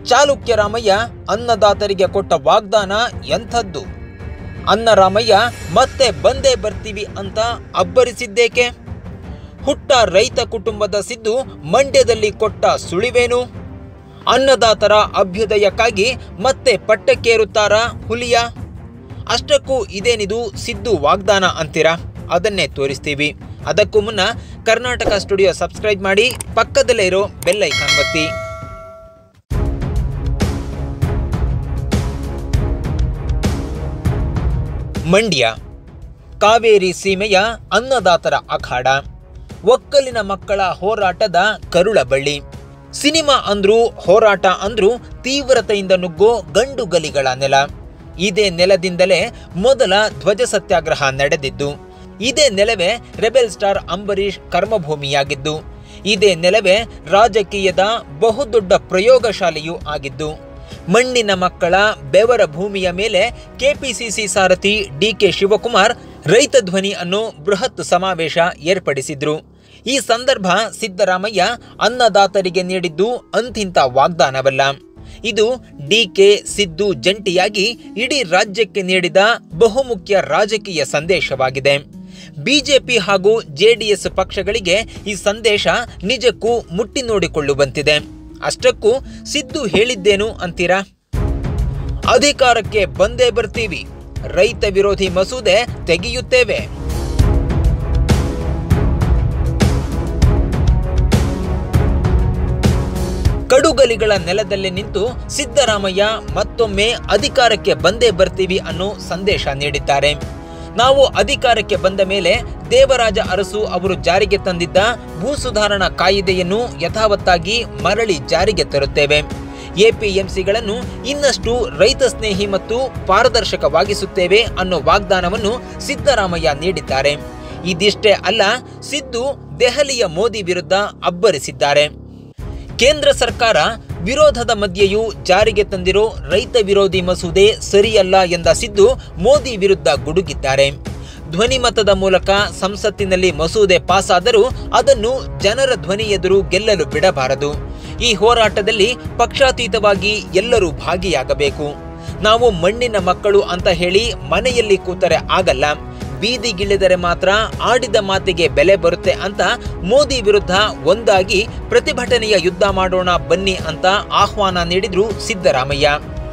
ಚಾಲುಕ್ಯ ರಾಮಯ್ಯ ಅನ್ನದಾತರಿಗೆ ಕೊಟ್ಟ ವಾಗ್ದಾನ ಎಂಥದ್ದು ಅನ್ನ ರಾಮಯ್ಯ ಮತ್ತೆ ಬಂದೇ ಬರ್ತೀವಿ ಅಂತ ಅಬ್ಬರಿಸಿದ್ದೇಕೆ ಹುಟ್ಟ ರೈತ ಕುಟುಂಬದ ಸಿದ್ದು ಮಂಡ್ಯದಲ್ಲಿ ಕೊಟ್ಟ ಸುಳಿವೇನು ಅನ್ನದಾತರ ಅಭ್ಯುದಯಕ್ಕಾಗಿ ಮತ್ತೆ ಪಟ್ಟಕ್ಕೇರುತ್ತಾರಾ ಹುಲಿಯ ಅಷ್ಟಕ್ಕೂ ಇದೇನಿದು ಸಿದ್ದು ವಾಗ್ದಾನ ಅಂತೀರಾ ಅದನ್ನೇ ತೋರಿಸ್ತೀವಿ ಅದಕ್ಕೂ ಮುನ್ನ ಕರ್ನಾಟಕ ಸ್ಟುಡಿಯೋ ಸಬ್ಸ್ಕ್ರೈಬ್ ಮಾಡಿ ಪಕ್ಕದಲ್ಲೇ ಇರೋ ಬೆಲ್ ಐಕಾನ್ ಒತ್ತಿ ಮಂಡ್ಯ ಕಾವೇರಿ ಸೀಮೆಯ ಅನ್ನದಾತರ ಅಖಾಡ ಒಕ್ಕಲಿನ ಮಕ್ಕಳ ಹೋರಾಟದ ಕರುಳ ಬಳ್ಳಿ ಸಿನಿಮಾ ಅಂದ್ರು ಹೋರಾಟ ಅಂದ್ರು ತೀವ್ರತೆಯಿಂದ ನುಗ್ಗೋ ಗಂಡು ಗಲಿಗಳ ನೆಲ ಇದೇ ನೆಲದಿಂದಲೇ ಮೊದಲ ಧ್ವಜ ಸತ್ಯಾಗ್ರಹ ನಡೆದಿದ್ದು ಇದೇ ನೆಲವೇ ರೆಬೆಲ್ ಸ್ಟಾರ್ ಅಂಬರೀಷ್ ಕರ್ಮಭೂಮಿಯಾಗಿದ್ದು ಇದೇ ನೆಲವೇ ರಾಜಕೀಯದ ಬಹುದೊಡ್ಡ ಪ್ರಯೋಗಶಾಲೆಯೂ ಆಗಿದ್ದು ಮಣ್ಣಿನ ಮಕ್ಕಳ ಬೆವರ ಭೂಮಿಯ ಮೇಲೆ ಕೆಪಿಸಿಸಿ ಸಾರಥಿ ಡಿಕೆ ಶಿವಕುಮಾರ್ ರೈತ ಧ್ವನಿ ಅನ್ನೋ ಬೃಹತ್ ಸಮಾವೇಶ ಏರ್ಪಡಿಸಿದ್ರು ಈ ಸಂದರ್ಭ ಸಿದ್ದರಾಮಯ್ಯ ಅನ್ನದಾತರಿಗೆ ನೀಡಿದ್ದು ಅಂತಿಂತ ವಾಗ್ದಾನವಲ್ಲ ಇದು ಡಿಕೆ ಸಿದ್ದು ಜಂಟಿಯಾಗಿ ಇಡೀ ರಾಜ್ಯಕ್ಕೆ ನೀಡಿದ ಬಹುಮುಖ್ಯ ರಾಜಕೀಯ ಸಂದೇಶವಾಗಿದೆ ಬಿಜೆಪಿ ಹಾಗೂ ಜೆಡಿಎಸ್ ಪಕ್ಷಗಳಿಗೆ ಈ ಸಂದೇಶ ನಿಜಕ್ಕೂ ಮುಟ್ಟಿ ನೋಡಿಕೊಳ್ಳುವಂತಿದೆ ಅಷ್ಟಕ್ಕೂ ಸಿದ್ದು ಹೇಳಿದ್ದೇನು ಅಂತೀರಾ ಅಧಿಕಾರಕ್ಕೆ ಬಂದೇ ಬರ್ತೀವಿ ರೈತ ವಿರೋಧಿ ಮಸೂದೆ ತೆಗೆಯುತ್ತೇವೆ ಕಡುಗಲಿಗಳ ನೆಲದಲ್ಲಿ ನಿಂತು ಸಿದ್ದರಾಮಯ್ಯ ಮತ್ತೊಮ್ಮೆ ಅಧಿಕಾರಕ್ಕೆ ಬಂದೇ ಬರ್ತೀವಿ ಅನ್ನೋ ಸಂದೇಶ ನೀಡಿದ್ದಾರೆ ನಾವು ಅಧಿಕಾರಕ್ಕೆ ಬಂದ ಮೇಲೆ ದೇವರಾಜ ಅರಸು ಅವರು ಜಾರಿಗೆ ತಂದಿದ್ದ ಭೂ ಸುಧಾರಣಾ ಕಾಯಿದೆಯನ್ನು ಯಥಾವತ್ತಾಗಿ ಮರಳಿ ಜಾರಿಗೆ ತರುತ್ತೇವೆ ಎಪಿಎಂಸಿಗಳನ್ನು ಇನ್ನಷ್ಟು ರೈತ ಸ್ನೇಹಿ ಮತ್ತು ಪಾರದರ್ಶಕವಾಗಿಸುತ್ತೇವೆ ಅನ್ನೋ ವಾಗ್ದಾನವನ್ನು ಸಿದ್ದರಾಮಯ್ಯ ನೀಡಿದ್ದಾರೆ ಇದಿಷ್ಟೇ ಅಲ್ಲ ಸಿದ್ದು ದೆಹಲಿಯ ಮೋದಿ ವಿರುದ್ಧ ಅಬ್ಬರಿಸಿದ್ದಾರೆ ಕೇಂದ್ರ ಸರ್ಕಾರ ವಿರೋಧದ ಮಧ್ಯೆಯೂ ಜಾರಿಗೆ ತಂದಿರೋ ರೈತ ವಿರೋಧಿ ಮಸೂದೆ ಸರಿಯಲ್ಲ ಎಂದ ಸಿದ್ದು ಮೋದಿ ವಿರುದ್ಧ ಗುಡುಗಿದ್ದಾರೆ ಧ್ವನಿಮತದ ಮೂಲಕ ಸಂಸತ್ತಿನಲ್ಲಿ ಮಸೂದೆ ಪಾಸಾದರೂ ಅದನ್ನು ಜನರ ಧ್ವನಿ ಎದುರು ಗೆಲ್ಲಲು ಬಿಡಬಾರದು ಈ ಹೋರಾಟದಲ್ಲಿ ಪಕ್ಷಾತೀತವಾಗಿ ಎಲ್ಲರೂ ಭಾಗಿಯಾಗಬೇಕು ನಾವು ಮಣ್ಣಿನ ಮಕ್ಕಳು ಅಂತ ಹೇಳಿ ಮನೆಯಲ್ಲಿ ಕೂತರೆ ಆಗಲ್ಲ ಬೀದಿಗಿಳಿದರೆ ಮಾತ್ರ ಆಡಿದ ಮಾತಿಗೆ ಬೆಲೆ ಬರುತ್ತೆ ಅಂತ ಮೋದಿ ವಿರುದ್ಧ ಒಂದಾಗಿ ಪ್ರತಿಭಟನೆಯ ಯುದ್ಧ ಮಾಡೋಣ ಬನ್ನಿ ಅಂತ ಆಹ್ವಾನ ನೀಡಿದ್ರು ಸಿದ್ದರಾಮಯ್ಯ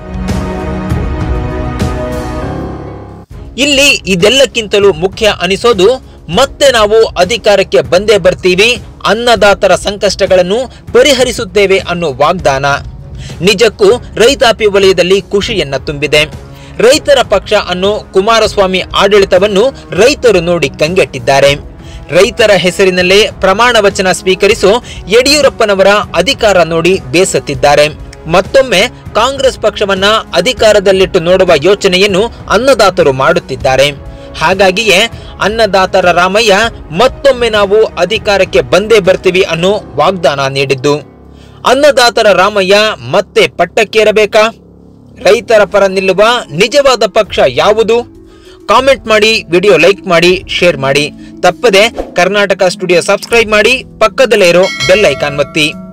ಇಲ್ಲಿ ಇದೆಲ್ಲಕ್ಕಿಂತಲೂ ಮುಖ್ಯ ಅನಿಸೋದು ಮತ್ತೆ ನಾವು ಅಧಿಕಾರಕ್ಕೆ ಬಂದೇ ಬರ್ತೀವಿ ಅನ್ನದಾತರ ಸಂಕಷ್ಟಗಳನ್ನು ಪರಿಹರಿಸುತ್ತೇವೆ ಅನ್ನೋ ವಾಗ್ದಾನ ನಿಜಕ್ಕೂ ರೈತಾಪಿ ವಲಯದಲ್ಲಿ ಖುಷಿಯನ್ನ ತುಂಬಿದೆ ರೈತರ ಪಕ್ಷ ಅನ್ನೋ ಕುಮಾರಸ್ವಾಮಿ ಆಡಳಿತವನ್ನು ರೈತರು ನೋಡಿ ಕಂಗೆಟ್ಟಿದ್ದಾರೆ ರೈತರ ಹೆಸರಿನಲ್ಲೇ ಪ್ರಮಾಣ ವಚನ ಸ್ವೀಕರಿಸೋ ಯಡಿಯೂರಪ್ಪನವರ ಅಧಿಕಾರ ನೋಡಿ ಬೇಸತ್ತಿದ್ದಾರೆ ಮತ್ತೊಮ್ಮೆ ಕಾಂಗ್ರೆಸ್ ಪಕ್ಷವನ್ನ ಅಧಿಕಾರದಲ್ಲಿಟ್ಟು ನೋಡುವ ಯೋಚನೆಯನ್ನು ಅನ್ನದಾತರು ಮಾಡುತ್ತಿದ್ದಾರೆ ಹಾಗಾಗಿಯೇ ಅನ್ನದಾತರ ರಾಮಯ್ಯ ಮತ್ತೊಮ್ಮೆ ನಾವು ಅಧಿಕಾರಕ್ಕೆ ಬಂದೇ ಬರ್ತೀವಿ ಅನ್ನೋ ವಾಗ್ದಾನ ನೀಡಿದ್ದು ಅನ್ನದಾತರ ರಾಮಯ್ಯ ಮತ್ತೆ ಪಟ್ಟಕ್ಕೇರಬೇಕಾ ರೈತರ ಪರ ನಿಲ್ಲುವ ನಿಜವಾದ ಪಕ್ಷ ಯಾವುದು ಕಾಮೆಂಟ್ ಮಾಡಿ ವಿಡಿಯೋ ಲೈಕ್ ಮಾಡಿ ಶೇರ್ ಮಾಡಿ ತಪ್ಪದೆ ಕರ್ನಾಟಕ ಸ್ಟುಡಿಯೋ ಸಬ್ಸ್ಕ್ರೈಬ್ ಮಾಡಿ ಪಕ್ಕದಲ್ಲೇ ಇರೋ ಬೆಲ್ ಐಕಾನ್ ಒತ್ತಿ